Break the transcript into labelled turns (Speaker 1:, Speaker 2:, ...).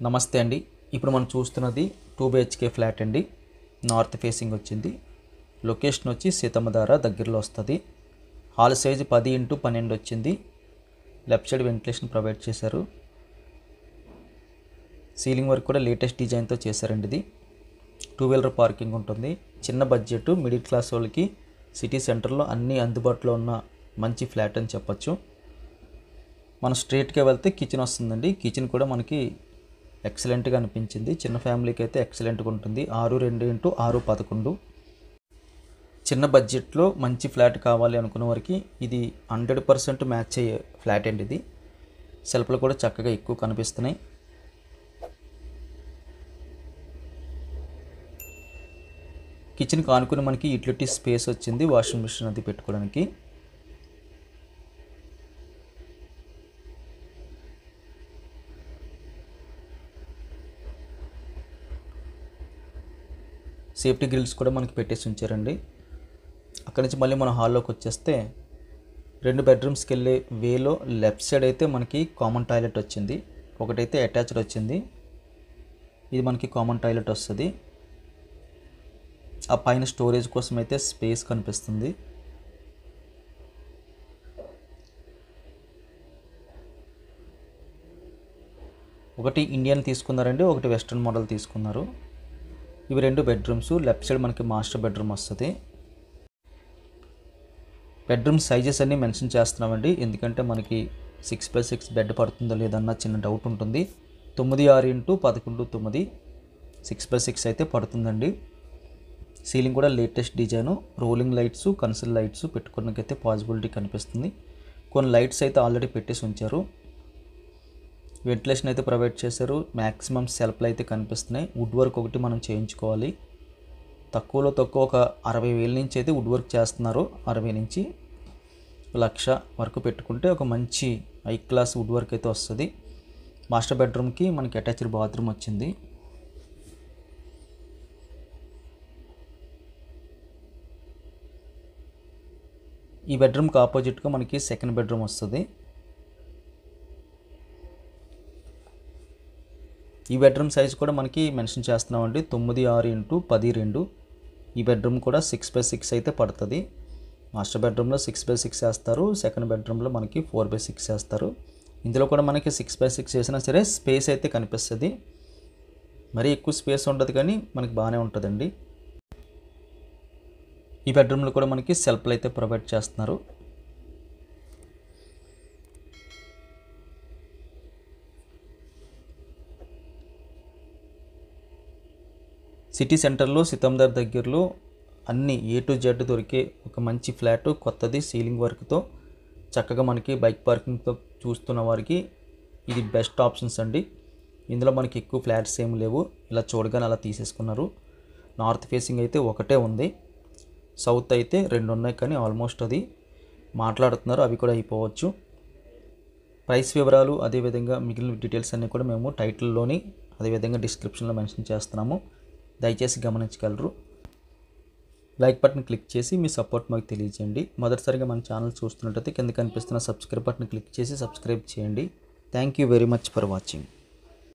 Speaker 1: నమస్తే అండి ఇప్పుడు మనం చూస్తున్నది టూ బిహెచ్కే ఫ్లాట్ అండి నార్త్ ఫేసింగ్ వచ్చింది లొకేషన్ వచ్చి సీతమ్మధార దగ్గరలో వస్తుంది హాల్ సైజ్ పది ఇంటూ పన్నెండు వచ్చింది లెఫ్ట్ సైడ్ వెంటిలేషన్ ప్రొవైడ్ చేశారు సీలింగ్ వర్క్ కూడా లేటెస్ట్ డిజైన్తో చేశారండి ఇది టూ వీలర్ పార్కింగ్ ఉంటుంది చిన్న బడ్జెట్ మిడిల్ క్లాస్ వాళ్ళకి సిటీ సెంటర్లో అన్నీ అందుబాటులో ఉన్న మంచి ఫ్లాట్ అని చెప్పొచ్చు మనం స్ట్రైట్గా వెళ్తే కిచెన్ వస్తుందండి కిచెన్ కూడా మనకి ఎక్సలెంట్గా అనిపించింది చిన్న ఫ్యామిలీకి అయితే ఎక్సలెంట్గా ఉంటుంది ఆరు రెండు ఇంటూ ఆరు పదకొండు చిన్న బడ్జెట్లో మంచి ఫ్లాట్ కావాలి అనుకున్న వారికి ఇది హండ్రెడ్ పర్సెంట్ మ్యాచ్ అయ్యే ఫ్లాట్ అండి ఇది సెల్ఫ్లు కూడా చక్కగా ఎక్కువ కనిపిస్తున్నాయి కిచెన్కి ఆనుకుని మనకి యూటిలిటీ స్పేస్ వచ్చింది వాషింగ్ మిషన్ అది పెట్టుకోవడానికి సేఫ్టీ గ్రిల్స్ కూడా మనకి పెట్టేసి ఉంచారండి అక్కడి నుంచి మళ్ళీ మనం హాల్లోకి వచ్చేస్తే రెండు బెడ్రూమ్స్కి వెళ్ళే వేలో లెఫ్ట్ సైడ్ అయితే మనకి కామన్ టాయిలెట్ వచ్చింది ఒకటైతే అటాచ్డ్ వచ్చింది ఇది మనకి కామన్ టాయిలెట్ వస్తుంది ఆ పైన స్టోరేజ్ కోసం అయితే స్పేస్ కనిపిస్తుంది ఒకటి ఇండియన్ తీసుకున్నారండి ఒకటి వెస్ట్రన్ మోడల్ తీసుకున్నారు ఇవి రెండు బెడ్రూమ్స్ లెఫ్ట్ సైడ్ మనకి మాస్టర్ బెడ్రూమ్ వస్తుంది బెడ్రూమ్ సైజెస్ అన్నీ మెన్షన్ చేస్తున్నామండి ఎందుకంటే మనకి సిక్స్ బై సిక్స్ బెడ్ పడుతుందో లేదన్న చిన్న డౌట్ ఉంటుంది తొమ్మిది ఆరు ఇంటూ పదకొండు తొమ్మిది సిక్స్ బై సిక్స్ అయితే పడుతుందండి సీలింగ్ కూడా లేటెస్ట్ డిజైను రోలింగ్ లైట్స్ కన్సల్ లైట్స్ పెట్టుకోవడానికైతే పాసిబిలిటీ కనిపిస్తుంది కొన్ని లైట్స్ అయితే ఆల్రెడీ పెట్టేసి ఉంచారు వెంటిలేషన్ అయితే ప్రొవైడ్ చేశారు మ్యాక్సిమం సెల్ఫ్లు అయితే కనిపిస్తున్నాయి వుడ్ వర్క్ ఒకటి మనం చేయించుకోవాలి తక్కువలో తక్కువ ఒక అరవై వేల నుంచి అయితే వుడ్ వర్క్ చేస్తున్నారు అరవై నుంచి లక్ష వరకు పెట్టుకుంటే ఒక మంచి హై క్లాస్ వుడ్ వర్క్ అయితే వస్తుంది మాస్టర్ బెడ్రూమ్కి మనకి అటాచ్డ్ బాత్రూమ్ వచ్చింది ఈ బెడ్రూమ్కి ఆపోజిట్గా మనకి సెకండ్ బెడ్రూమ్ వస్తుంది ఈ బెడ్రూమ్ సైజ్ కూడా మనకి మెన్షన్ చేస్తున్నామండి తొమ్మిది ఆరు ఇంటూ పది రెండు ఈ బెడ్రూమ్ కూడా సిక్స్ బై సిక్స్ అయితే పడుతుంది మాస్టర్ బెడ్రూమ్లో సిక్స్ బై సిక్స్ వేస్తారు సెకండ్ బెడ్రూమ్లో మనకి ఫోర్ బై సిక్స్ వేస్తారు ఇందులో కూడా మనకి సిక్స్ బై సిక్స్ వేసినా సరే స్పేస్ అయితే కనిపిస్తుంది మరీ ఎక్కువ స్పేస్ ఉండదు కానీ మనకి బాగానే ఉంటుందండి ఈ బెడ్రూమ్లో కూడా మనకి సెల్ఫ్లు అయితే ప్రొవైడ్ చేస్తున్నారు సిటీ సెంటర్లో సితందర్ దగ్గరలో అన్ని ఏ టు జెడ్ దొరికే ఒక మంచి ఫ్లాట్ కొత్తది సీలింగ్ వర్క్తో చక్కగా మనకి బైక్ పార్కింగ్తో చూస్తున్న వారికి ఇది బెస్ట్ ఆప్షన్స్ అండి ఇందులో మనకి ఎక్కువ ఫ్లాట్స్ ఏమి లేవు ఇలా చూడగానే అలా తీసేసుకున్నారు నార్త్ ఫేసింగ్ అయితే ఒకటే ఉంది సౌత్ అయితే రెండు ఉన్నాయి కానీ ఆల్మోస్ట్ అది మాట్లాడుతున్నారు అవి కూడా అయిపోవచ్చు ప్రైస్ వివరాలు అదేవిధంగా మిగిలిన డీటెయిల్స్ అన్నీ కూడా మేము టైటిల్లోని అదేవిధంగా డిస్క్రిప్షన్లో మెన్షన్ చేస్తున్నాము దయచేసి గమనించగలరు లైక్ బటన్ క్లిక్ చేసి మీ సపోర్ట్ మాకు తెలియజేయండి మొదటిసారిగా మన ఛానల్ చూస్తున్నట్టయితే కింద కనిపిస్తున్న సబ్స్క్రైబ్ బటన్ క్లిక్ చేసి సబ్స్క్రైబ్ చేయండి thank you very much for watching